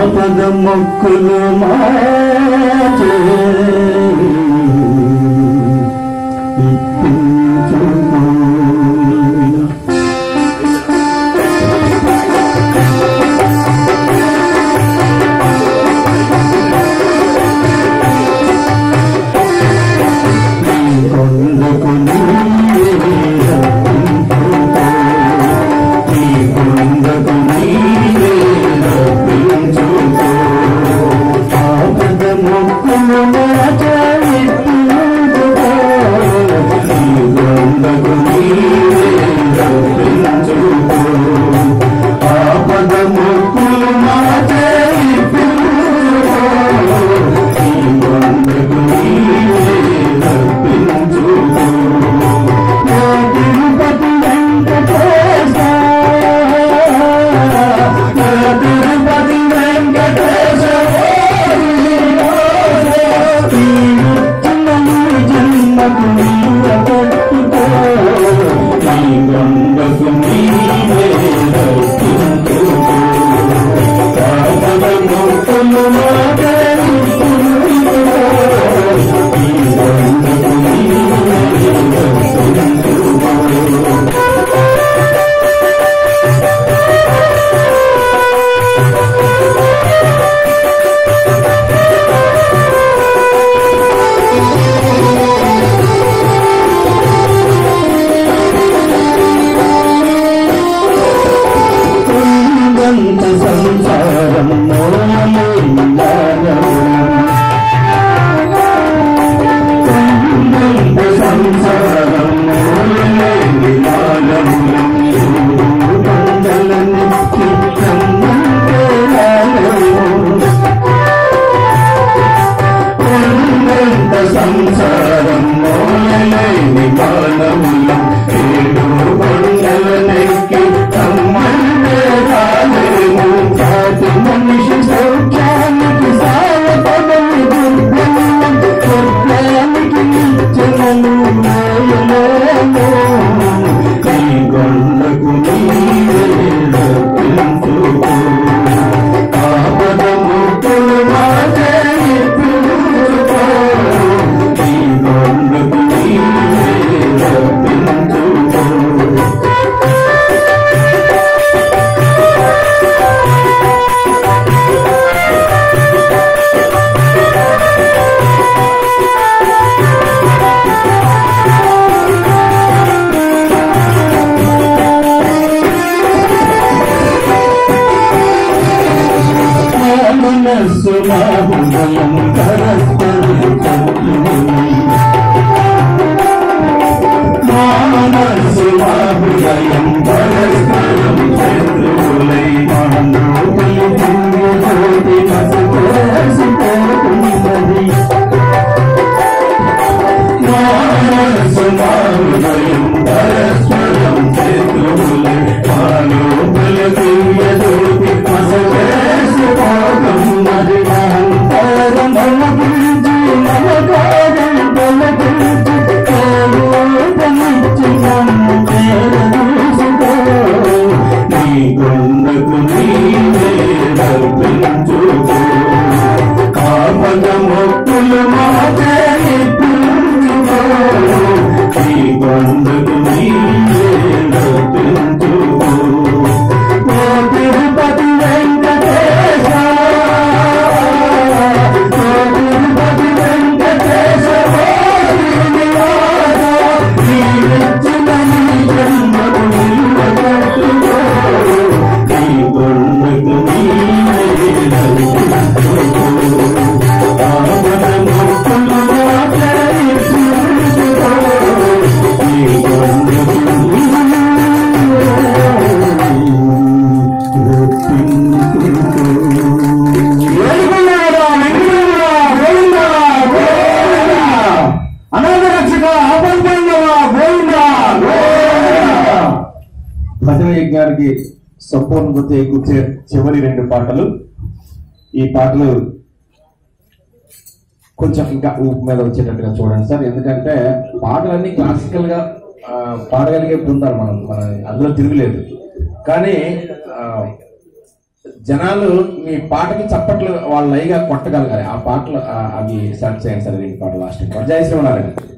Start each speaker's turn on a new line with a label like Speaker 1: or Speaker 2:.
Speaker 1: ఆపద మొక్కులు మాచే ఇప్పించుకో కొండకు నీవే రప్పించుకో. ఈ కొండకు నీవే రప్పించుకో. ఆపద మొక్కులు మాచరిప్పుకో. ఈ కొండకు నీవే రప్పించుకో. ఆపద మొక్కులు మాచరిప్పుకో. ఈ కొండకు నీవే రప్పించుకో. ఓ తిరుపతి వెంకటేశ ఓ తిరుపతి వెంకటేశ ఈ ముత్తులని జన్మకు నీవ పట్టుకో ఈ గంగకు నీవే రక్షించుకో పాపద ముక్కులు మాటలు ఈ గంగకు నీవే రక్షించుకో కొండంత సంసారం మోయలేలాగం. కొండంత సంసారం మోయలేలాగం. కొండలనెక్కి కమ్మంటే లాగం. కొండంత సంసారం మోయలేని మానవులం ఏడు కొండలనెక్కి కమ్మంటే రాలేము జాతి మనిషి సౌఖ్యానికి సాయపడని దుర్గములం స్వర్గానికి నిత్యమను మోయలేము ఈ కొండకు నీవే రప్పించుకో ఆపద ముక్కులు మాటే ఇప్పుడుకో. ఈ కొండకు నీవే రప్పించుకో. నా మనస్సు నా హృదయం పరస్పరం చల్లుని. నా మనస్సు నా హృదయం పరస్పరం శత్రువులై మానవులు పుణ్యజ్యోతి మసకోసిపోతున్నది. నా మనస్సు నా హృదయం పరస్పరం శత్రువులై మానవులు పుణ్యజ్యోతి మసకోసిపోతున్నది. అహంకారం బలపించి మమకారం బలపించి కోరుపనిచ్చి నన్ను చేరదీసుకో. నీ గుండకు నీవే రప్పించుకో. కాపద మొక్కులు మాటే ఇప్పుడుకో. నీ గుండకు నీవే రప్పించుకో. ఓ తిరుపతి వెంకటేశ ఓ తిరుపతి వెంకటేశ ఓ శ్రీనివాస నీ నిత్యమని జన్మకు నీవ కట్టుకో. నీ కొండకు నీవే రక్షించుకో. ఆపద మొక్కులు మాటే ఇప్పుడుకో. నీ కొండకు అనాథ రక్షక అపంచంగా గోవిందా
Speaker 2: భజన యజ్ఞానికి సంపూర్ణత కూర్చే చివరి రెండు పాటలు ఈ పాటలు కొంచెం ఇంకా ఊపు మీద వచ్చేటట్టుగా చూడండి సార్ ఎందుకంటే పాటలన్నీ క్లాసికల్ గా ఆ, పాడగలిగే బృందాలు మనం మన అందులో తిరుగులేదు కానీ ఆ, జనాలు మీ పాటకి చప్పట్లు వాళ్ళ లైగా కొట్టగలగాలి ఆ పాటలు ఆ, అవి సెలెక్ట్ చేయండి సార్ రెండు పాటలు లాస్ట్ పాట జయశ్రీ ఉన్నారండి